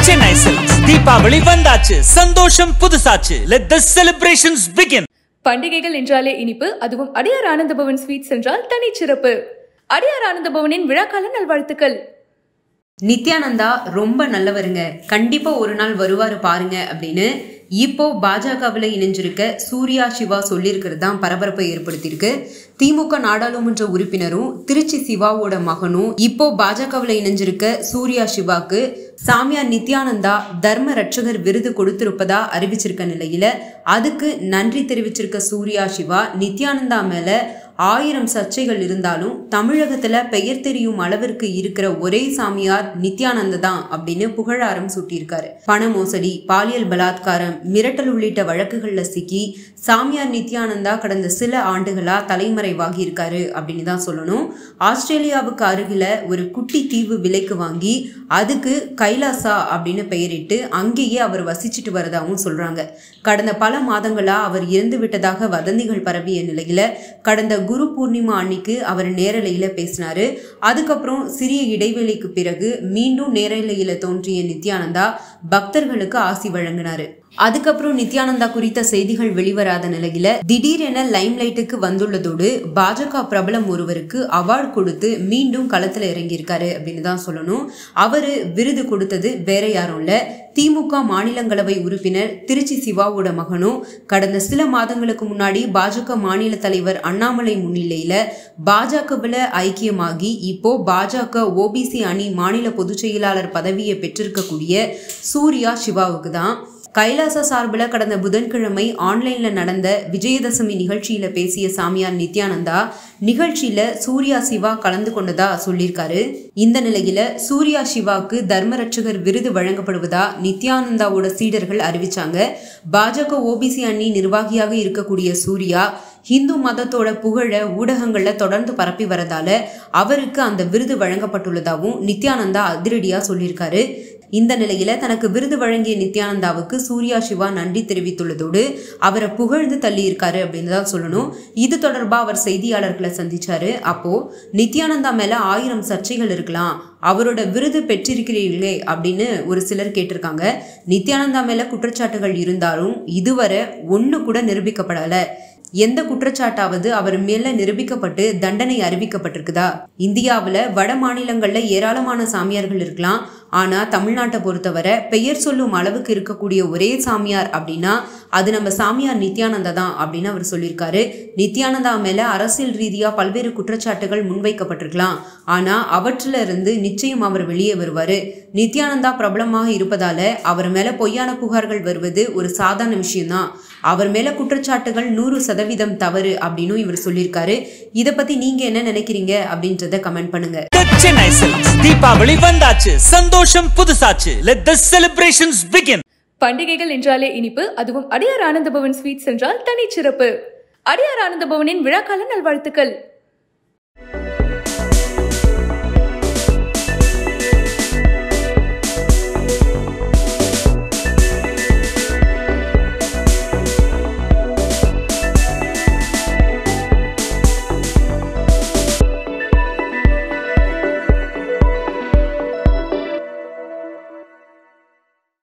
Chennai silks Deepavali வந்தாச்சு சந்தோஷம் புதுசாச்சு லெட் த செலிப்ரேஷன்ஸ் பிகின் பண்டிகைகள் என்றாலே இனிப்பு அதுவும் அடியார் ஆனந்த பவன் ஸ்வீட்ஸ் என்றால் தனிச்சிறப்பு அடியார் ஆனந்த பவனின் விழாக்கால நல்வாழ்த்துக்கள் நித்யானந்தா ரொம்ப நல்லவருங்க கண்டிப்பா ஒரு நாள் வருவாரு பாருங்க அப்படின்னு இப்போ பாஜகவில் இணைஞ்சிருக்க சூர்யா சிவா சொல்லியிருக்கிறது தான் பரபரப்பை ஏற்படுத்தியிருக்கு திமுக நாடாளுமன்ற உறுப்பினரும் திருச்சி சிவாவோட மகனும் இப்போ பாஜகவில் இணைஞ்சிருக்க சூர்யா சிவாக்கு சாமியார் நித்யானந்தா தர்ம ரட்சகர் விருது கொடுத்திருப்பதா அறிவிச்சிருக்க நிலையில அதுக்கு நன்றி தெரிவிச்சிருக்க சூர்யா சிவா நித்யானந்தா மேல ஆயிரம் சர்ச்சைகள் இருந்தாலும் தமிழகத்துல பெயர் தெரியும் அளவிற்கு இருக்கிற ஒரே சாமியார் நித்யானந்த தான் அப்படின்னு புகழாரம் சூட்டியிருக்காரு பண மோசடி பாலியல் பலாத்காரம் மிரட்டல் உள்ளிட்ட வழக்குகள்ல சிக்கி சாமியார் நித்யானந்தா கடந்த சில ஆண்டுகளா தலைமறைவாகி இருக்காரு அப்படின்னு தான் சொல்லணும் ஆஸ்திரேலியாவுக்கு அருகில ஒரு குட்டி தீவு விலைக்கு வாங்கி அதுக்கு கைலாசா அப்படின்னு பெயரிட்டு அங்கேயே அவர் வசிச்சுட்டு வரதாகவும் சொல்றாங்க கடந்த பல மாதங்களா அவர் இறந்து விட்டதாக வதந்திகள் பரவிய நிலையில கடந்த குரு பூர்ணிமா அன்னைக்கு அவர் நேரலையில பேசினாரு அதுக்கப்புறம் சிறிய இடைவெளிக்கு பிறகு மீண்டும் நேரலையில தோன்றிய நித்யானந்தா பக்தர்களுக்கு ஆசி வழங்கினாரு அதுக்கப்புறம் நித்யானந்தா குறித்த செய்திகள் வெளிவராத நிலையில திடீரென லைம்லைட்டுக்கு வந்துள்ளதோடு பாஜக பிரபலம் ஒருவருக்கு அவார்டு கொடுத்து மீண்டும் களத்துல இறங்கியிருக்காரு அப்படின்னு தான் சொல்லணும் அவரு விருது கொடுத்தது வேற யாரும் இல்ல திமுக மாநிலங்களவை உறுப்பினர் திருச்சி சிவாவோட மகனும் கடந்த சில மாதங்களுக்கு முன்னாடி பாஜக மாநில தலைவர் அண்ணாமலை முன்னிலையில பாஜகவில் ஐக்கியமாகி இப்போ பாஜக ஓபிசி அணி மாநில பொதுச் செயலாளர் பதவியை பெற்றிருக்கக்கூடிய சூர்யா சிவாவுக்கு தான் கைலாச சார்பில் கடந்த புதன்கிழமை ஆன்லைன்ல நடந்த விஜயதசமி நிகழ்ச்சியில பேசிய சாமியார் நித்யானந்தா நிகழ்ச்சியில சூர்யா சிவா கலந்து கொண்டதா சொல்லியிருக்காரு இந்த நிலையில சூர்யா சிவாக்கு தர்மரட்சகர் விருது வழங்கப்படுவதா நித்யானந்தாவோட சீடர்கள் அறிவிச்சாங்க பாஜக ஓபிசி அணி நிர்வாகியாக இருக்கக்கூடிய சூர்யா ஹிந்து மதத்தோட புகழ ஊடகங்கள்ல தொடர்ந்து பரப்பி வரதால அவருக்கு அந்த விருது வழங்கப்பட்டுள்ளதாகவும் நித்யானந்தா அதிரடியா சொல்லியிருக்காரு இந்த நிலையில தனக்கு விருது வழங்கிய நித்யானந்தாவுக்கு சூர்யா சிவா நன்றி தெரிவித்துள்ளதோடு அவரை புகழ்ந்து தள்ளியிருக்காரு அப்படின்னு தான் சொல்லணும் இது தொடர்பா அவர் செய்தியாளர்களை சந்திச்சாரு அப்போ நித்யானந்தா மேல ஆயிரம் சர்ச்சைகள் இருக்கலாம் அவரோட விருது பெற்றிருக்கிறீர்களே அப்படின்னு ஒரு சிலர் கேட்டிருக்காங்க நித்யானந்தா மேல குற்றச்சாட்டுகள் இருந்தாலும் இதுவரை ஒன்று கூட நிரூபிக்கப்படலை எந்த குற்றச்சாட்டாவது அவர் மேல நிரூபிக்கப்பட்டு தண்டனை அறிவிக்கப்பட்டிருக்குதா இந்தியாவில் வட மாநிலங்கள்ல ஏராளமான சாமியார்கள் இருக்கலாம் ஆனா தமிழ்நாட்டை பொறுத்தவரை பெயர் சொல்லும் அளவுக்கு இருக்கக்கூடிய ஒரே சாமியார் அப்படின்னா அது நம்ம சாமியார் நித்யானந்தா தான் அப்படின்னு அவர் சொல்லியிருக்காரு நித்யானந்தா மேல அரசியல் ரீதியா பல்வேறு குற்றச்சாட்டுகள் முன்வைக்கப்பட்டிருக்கலாம் ஆனா அவற்றில இருந்து நிச்சயம் அவர் வெளியே வருவாரு நித்யானந்தா பிரபலமாக இருப்பதால அவர் மேல பொய்யான புகார்கள் வருவது ஒரு சாதாரண விஷயம்தான் அவர் மேல குற்றச்சாட்டுகள் நூறு சதவீதம் தவறு அப்படின்னு இவர் சொல்லியிருக்காரு இதை பத்தி நீங்க என்ன நினைக்கிறீங்க அப்படின்றத கமெண்ட் பண்ணுங்க சென்னை சில்க்ஸ் தீபாவளி வந்தாச்சு சந்தோஷம் புதுசாச்சு லெட் த செலிப்ரேஷன்ஸ் பிகின் பண்டிகைகள் என்றாலே இனிப்பு அதுவும் அடியார் ஆனந்த பவன் ஸ்வீட்ஸ் என்றால் தனிச்சிறப்பு அடியார் ஆனந்த பவனின் விழாக்கால நல்வாழ்த்துக்கள்